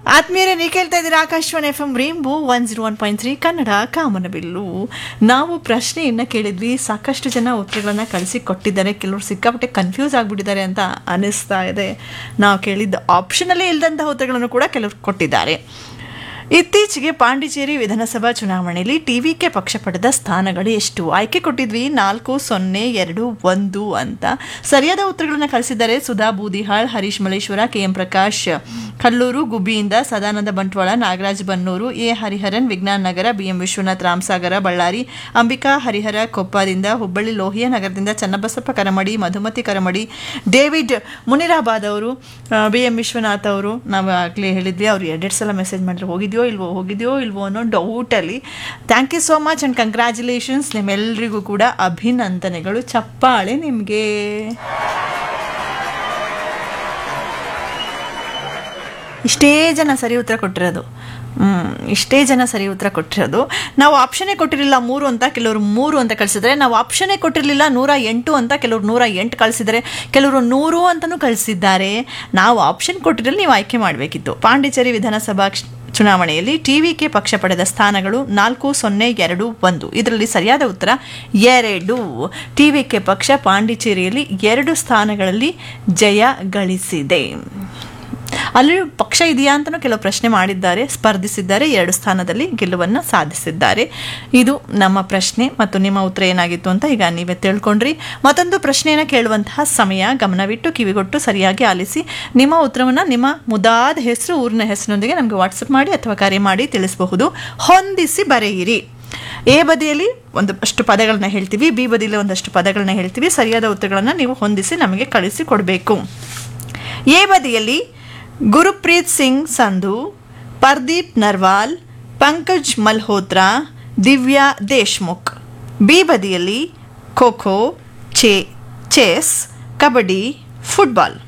ಆತ್ಮೀಯರೇ ನೀವು ಕೇಳ್ತಾ ಇದ್ದೀರಾ Akashvani F M rainbow one zero one point three Kannada ಕಾಮನಬಿಲ್ಲು ನಾವು ಪ್ರಶ್ನೆಯನ್ನು ಕೇಳಿದ್ವಿ ಸಾಕಷ್ಟು ಜನ ಉತ್ತರಗಳನ್ನು ಕಳಿಸಿ ಕೊಟ್ಟಿದ್ದಾರೆ ಕೆಲವರು ಸಿಕ್ಕಾಪಟ್ಟೆ ಕನ್ಫ್ಯೂಸ್ ಆಗಿಬಿಟ್ಟಿದ್ದಾರೆ ಅಂತ ಅನಿಸ್ತಾ ಇದೆ ನಾವು ಕೇಳಿದ್ದ ಆಪ್ಷನಲ್ಲೇ ಇಲ್ಲದಂತಹ ಉತ್ತರಗಳನ್ನು ಕೂಡ ಕೆಲವರು ಕೊಟ್ಟಿದ್ದಾರೆ ಇತ್ತೀಚೆಗೆ ಪಾಂಡಿಚೇರಿ ವಿಧಾನಸಭಾ ಚುನಾವಣೆಯಲ್ಲಿ ಟಿವಿಕೆ ಪಕ್ಷ ಪಡೆದ ಸ್ಥಾನಗಳು ಎಷ್ಟು ಆಯ್ಕೆ ಕೊಟ್ಟಿದ್ವಿ ನಾಲ್ಕು ಸೊನ್ನೆ ಎರಡು ಒಂದು ಅಂತ ಸರಿಯಾದ ಉತ್ತರಗಳನ್ನು ಕಳಿಸಿದ್ದಾರೆ ಸುಧಾ ಬೂದಿಹಾಳ್ ಹರೀಶ್ ಮಲೇಶ್ವರ ಕೆ ಎಂ ಪ್ರಕಾಶ್ ಕಲ್ಲೂರು ಗುಬ್ಬಿಯಿಂದ Sadananda Bantwala Nagaraj Bannuru A Hariharan Vigyan Nagar B M Vishwanath Ramasagara Ballari Ambika Harihara ಕೊಪ್ಪದಿಂದ ಹುಬ್ಬಳ್ಳಿ ಲೋಹಿಯ ನಗರದಿಂದ ಚನ್ನಬಸಪ್ಪ ಕರಮಡಿ ಮಧುಮತಿ ಕರಮಡಿ ಡೇವಿಡ್ ಮುನಿರಾಬಾದ್ ಅವರು ಬಿ ಎಂ ವಿಶ್ವನಾಥ್ ಅವರು ನಾವು ಆಗಲೇ ಹೇಳಿದ್ವಿ ಅವ್ರು ಎರಡೆರಡು ಸಲ ಮೆಸೇಜ್ ಮಾಡಿದ್ರೆ ಹೋಗಿದ್ಯೋ ಇಲ್ವೋ ಹೋಗಿದ್ಯೋ ಇಲ್ವೋ ಅನ್ನೋ ಡೌಟಲ್ಲಿ thank you so much and congratulations ನಿಮ್ಮೆಲ್ಲರಿಗೂ ಕೂಡ ಅಭಿನಂದನೆಗಳು ಚಪ್ಪಾಳೆ ನಿಮಗೆ ಇಷ್ಟೇ ಜನ ಸರಿ ಉತ್ತರ ಕೊಟ್ಟಿರೋದು ಹ್ಮ್, ಇಷ್ಟೇ ಜನ ಸರಿ ಉತ್ತರ ಕೊಟ್ಟಿರೋದು ನಾವು ಆಪ್ಷನ್ನೇ ಕೊಟ್ಟಿರಲಿಲ್ಲ ಮೂರು ಅಂತ ಕೆಲವರು ಮೂರು ಅಂತ ಕಳಿಸಿದ್ರೆ ನಾವು ಆಪ್ಷನ್ನೇ ಕೊಟ್ಟಿರಲಿಲ್ಲ ನೂರ ಎಂಟು ಅಂತ ಕೆಲವರು ನೂರ ಎಂಟು ಕಳಿಸಿದರೆ ಕೆಲವರು ನೂರು ಅಂತಲೂ ಕಳಿಸಿದ್ದಾರೆ ನಾವು ಆಪ್ಷನ್ ಕೊಟ್ಟಿರಲಿ ನೀವು ಆಯ್ಕೆ ಮಾಡಬೇಕಿತ್ತು ಪಾಂಡಿಚೇರಿ ವಿಧಾನಸಭಾ ಕ್ಷ- ಚುನಾವಣೆಯಲ್ಲಿ ಟಿವಿಕೆ ಪಕ್ಷ ಪಡೆದ ಸ್ಥಾನಗಳು ನಾಲ್ಕು ಸೊನ್ನೆ ಎರಡು ಒಂದು ಇದರಲ್ಲಿ ಸರಿಯಾದ ಉತ್ತರ ಎರಡು ಟಿವಿಕೆ ಪಕ್ಷ ಪಾಂಡಿಚೇರಿಯಲ್ಲಿ ಎರಡು ಸ್ಥಾನಗಳಲ್ಲಿ ಜಯ ಗಳಿಸಿದೆ ಅಲ್ಲಿ ಪಕ್ಷ ಇದೆಯಾ ಅಂತಲೂ ಕೆಲವು ಪ್ರಶ್ನೆ ಮಾಡಿದ್ದಾರೆ ಸ್ಪರ್ಧಿಸಿದ್ದಾರೆ ಎರಡು ಸ್ಥಾನದಲ್ಲಿ ಗೆಲುವನ್ನು ಸಾಧಿಸಿದ್ದಾರೆ ಇದು ನಮ್ಮ ಪ್ರಶ್ನೆ ಮತ್ತು ನಿಮ್ಮ ಉತ್ತರ ಏನಾಗಿತ್ತು ಅಂತ ಈಗ ನೀವೇ ತಿಳ್ಕೊಂಡ್ರಿ ಮತ್ತೊಂದು ಪ್ರಶ್ನೆಯನ್ನು ಕೇಳುವಂತಹ ಸಮಯ ಗಮನವಿಟ್ಟು ಕಿವಿಗೊಟ್ಟು ಸರಿಯಾಗಿ ಆಲಿಸಿ ನಿಮ್ಮ ಉತ್ತರವನ್ನು ನಿಮ್ಮ ಮುದಾದ ಹೆಸರು ಊರಿನ ಹೆಸರಿನೊಂದಿಗೆ ನಮಗೆ ವಾಟ್ಸಪ್ ಮಾಡಿ ಅಥವಾ ಕರೆ ಮಾಡಿ ತಿಳಿಸಬಹುದು ಹೊಂದಿಸಿ ಬರೆಯಿರಿ ಎ ಬದಿಯಲ್ಲಿ ಒಂದಷ್ಟು ಪದಗಳನ್ನ ಹೇಳ್ತೀವಿ ಬಿ ಬದಿಯಲ್ಲಿ ಒಂದಷ್ಟು ಪದಗಳನ್ನ ಹೇಳ್ತೀವಿ ಸರಿಯಾದ ಉತ್ತರಗಳನ್ನು ನೀವು ಹೊಂದಿಸಿ ನಮಗೆ ಕಳಿಸಿ ಕೊಡಬೇಕು ಎ ಬದಿಯಲ್ಲಿ ಗುರುಪ್ರೀತ್ ಸಿಂಗ್ ಸಂಧು ಪರ್ದೀಪ್ ನರ್ವಾಲ್ ಪಂಕಜ್ ಮಲ್ಹೋತ್ರಾ ದಿವ್ಯಾ ದೇಶ್ಮುಖ್ ಬಿ ಬದಿಯಲ್ಲಿ ಖೋ ಖೋ ಚೇ ಚೆಸ್ ಕಬಡ್ಡಿ ಫುಟ್ಬಾಲ್